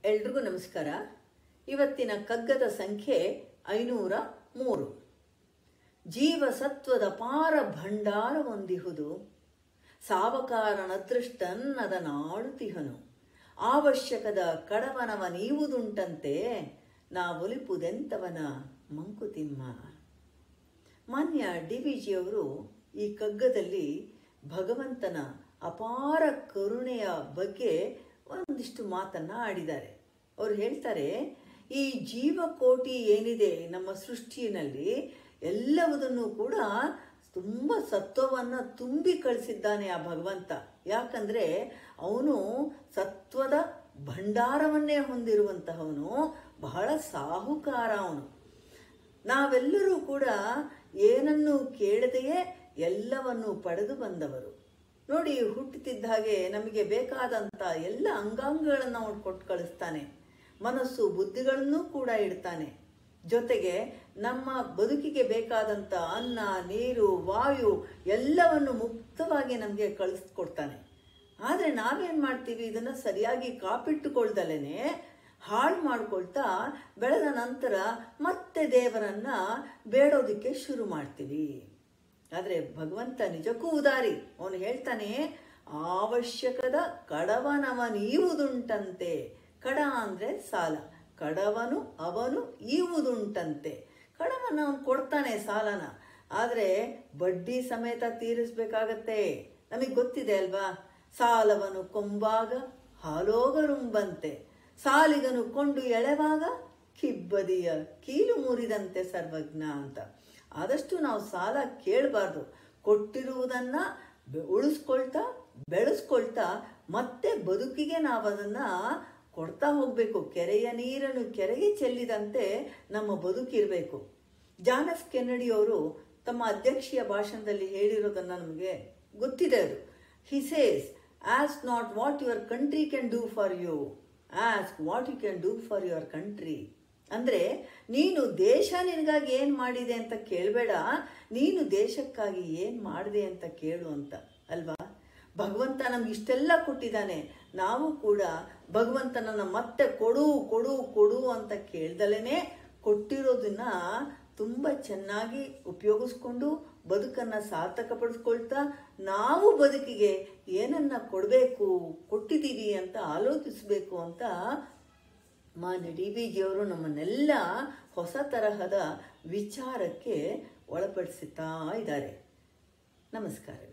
ಎಲ್ರಿಗೂ ನಮಸ್ಕಾರ ಇವತ್ತಿನ ಕಗ್ಗದ ಸಂಖ್ಯೆ ಐನೂರ ಮೂರು ಜೀವಸತ್ವದ ಪಾರ ಭಂಡಾರ ಹೊಂದಿಹುದು ಸಾವಕಾರನದೃಷ್ಟನ್ನದ ನಾಳುತಿಹನು ಅವಶ್ಯಕದ ಕಡವನವ ನೀವುದುಂಟಂತೆ ನಾವೊಲಿಪುದೆಂತವನ ಮಂಕುತಿಮ್ಮ ಮಾನ್ಯ ಡಿ ವಿ ಜಿಯವರು ಈ ಕಗ್ಗದಲ್ಲಿ ಭಗವಂತನ ಅಪಾರ ಕರುಣೆಯ ಬಗ್ಗೆ ಒಂದಿಷ್ಟು ಮಾತನ್ನ ಆಡಿದ್ದಾರೆ ಅವ್ರು ಹೇಳ್ತಾರೆ ಈ ಜೀವಕೋಟಿ ಏನಿದೆ ನಮ್ಮ ಸೃಷ್ಟಿಯಲ್ಲಿ ಎಲ್ಲವುದನ್ನು ಕೂಡ ತುಂಬ ಸತ್ವವನ್ನು ತುಂಬಿ ಕಳಿಸಿದ್ದಾನೆ ಆ ಭಗವಂತ ಯಾಕಂದ್ರೆ ಅವನು ಸತ್ವದ ಭಂಡಾರವನ್ನೇ ಹೊಂದಿರುವಂತಹವನು ಬಹಳ ಸಾಹುಕಾರ ಅವನು ನಾವೆಲ್ಲರೂ ಕೂಡ ಏನನ್ನು ಕೇಳದೆಯೇ ಎಲ್ಲವನ್ನು ಪಡೆದು ಬಂದವರು ನೋಡಿ ಹುಟ್ಟುತ್ತಿದ್ದ ಹಾಗೆ ನಮಗೆ ಬೇಕಾದಂಥ ಎಲ್ಲ ಅಂಗಾಂಗಗಳನ್ನು ಅವನು ಕೊಟ್ಟು ಕಳಿಸ್ತಾನೆ ಮನಸ್ಸು ಬುದ್ಧಿಗಳನ್ನು ಕೂಡ ಇಡ್ತಾನೆ ಜೊತೆಗೆ ನಮ್ಮ ಬದುಕಿಗೆ ಬೇಕಾದಂಥ ಅನ್ನ ನೀರು ವಾಯು ಎಲ್ಲವನ್ನು ಮುಕ್ತವಾಗಿ ನಮಗೆ ಕಳಿಸ್ಕೊಡ್ತಾನೆ ಆದರೆ ನಾವೇನು ಮಾಡ್ತೀವಿ ಇದನ್ನು ಸರಿಯಾಗಿ ಕಾಪಿಟ್ಟುಕೊಳ್ದಲೇ ಹಾಳು ಮಾಡ್ಕೊಳ್ತಾ ಬೆಳೆದ ನಂತರ ಮತ್ತೆ ದೇವರನ್ನ ಬೇಡೋದಕ್ಕೆ ಶುರು ಮಾಡ್ತೀವಿ ಆದರೆ ಭಗವಂತ ನಿಜಕ್ಕೂ ಉದಾರಿ ಅವನು ಹೇಳ್ತಾನೆ ಅವಶ್ಯಕದ ಕಡವನವ ನೀವುದುಂಟಂತೆ ಕಡ ಅಂದ್ರೆ ಸಾಲ ಕಡವನು ಅವನು ಈವುದುಂಟಂತೆ ಕಡವನ ಅವನು ಕೊಡ್ತಾನೆ ಸಾಲನ ಆದರೆ ಬಡ್ಡಿ ಸಮೇತ ತೀರಿಸ್ಬೇಕಾಗತ್ತೆ ನಮಗೆ ಗೊತ್ತಿದೆ ಅಲ್ವಾ ಸಾಲವನು ಕೊಂಬಾಗ ಹಾಲೋಗರುಂಬಂತೆ ಸಾಲಿಗನು ಕೊಂಡು ಎಳೆವಾಗ ಕಿಬ್ಬದಿಯ ಕೀಲು ಮುರಿದಂತೆ ಸರ್ವಜ್ಞ ಅಂತ ಆದಷ್ಟು ನಾವು ಸಾಲ ಕೇಳಬಾರ್ದು ಕೊಟ್ಟಿರುವುದನ್ನ ಉಳಿಸ್ಕೊಳ್ತಾ ಬೆಳೆಸ್ಕೊಳ್ತಾ ಮತ್ತೆ ಬದುಕಿಗೆ ನಾವು ಅದನ್ನ ಕೊಡ್ತಾ ಹೋಗ್ಬೇಕು ಕೆರೆಯ ನೀರನ್ನು ಕೆರೆಗೆ ಚೆಲ್ಲಿದಂತೆ ನಮ್ಮ ಬದುಕಿರಬೇಕು ಜಾನ್ ಎಫ್ ಕೆನ್ನಡಿ ಅವರು ತಮ್ಮ ಅಧ್ಯಕ್ಷೀಯ ಭಾಷಣದಲ್ಲಿ ಹೇಳಿರೋದನ್ನ ನಮಗೆ ಗೊತ್ತಿದೆ ಅದು he says ask not what your country can do for you ask what you can do for your country ಅಂದ್ರೆ ನೀನು ದೇಶ ನಿನಗಾಗಿ ಏನ್ ಮಾಡಿದೆ ಅಂತ ಕೇಳಬೇಡ ನೀನು ದೇಶಕ್ಕಾಗಿ ಏನ್ ಮಾಡಿದೆ ಅಂತ ಕೇಳು ಅಂತ ಅಲ್ವಾ ಭಗವಂತ ನಮ್ಗೆ ಇಷ್ಟೆಲ್ಲ ಕೊಟ್ಟಿದ್ದಾನೆ ನಾವು ಕೂಡ ಭಗವಂತನನ್ನ ಮತ್ತೆ ಕೊಡು ಕೊಡು ಕೊಡು ಅಂತ ಕೇಳ್ದಲೇನೆ ಕೊಟ್ಟಿರೋದನ್ನ ತುಂಬ ಚೆನ್ನಾಗಿ ಉಪಯೋಗಿಸ್ಕೊಂಡು ಬದುಕನ್ನು ಸಾರ್ಥಕಪಡಿಸ್ಕೊಳ್ತಾ ನಾವು ಬದುಕಿಗೆ ಏನನ್ನ ಕೊಡಬೇಕು ಕೊಟ್ಟಿದ್ದೀವಿ ಅಂತ ಆಲೋಚಿಸಬೇಕು ಅಂತ ಮಾನ್ಯ ಡಿ ವಿ ಜಿಯವರು ನಮ್ಮನ್ನೆಲ್ಲ ಹೊಸ ತರಹದ ವಿಚಾರಕ್ಕೆ ಒಳಪಡಿಸುತ್ತಾ ಇದ್ದಾರೆ ನಮಸ್ಕಾರಗಳು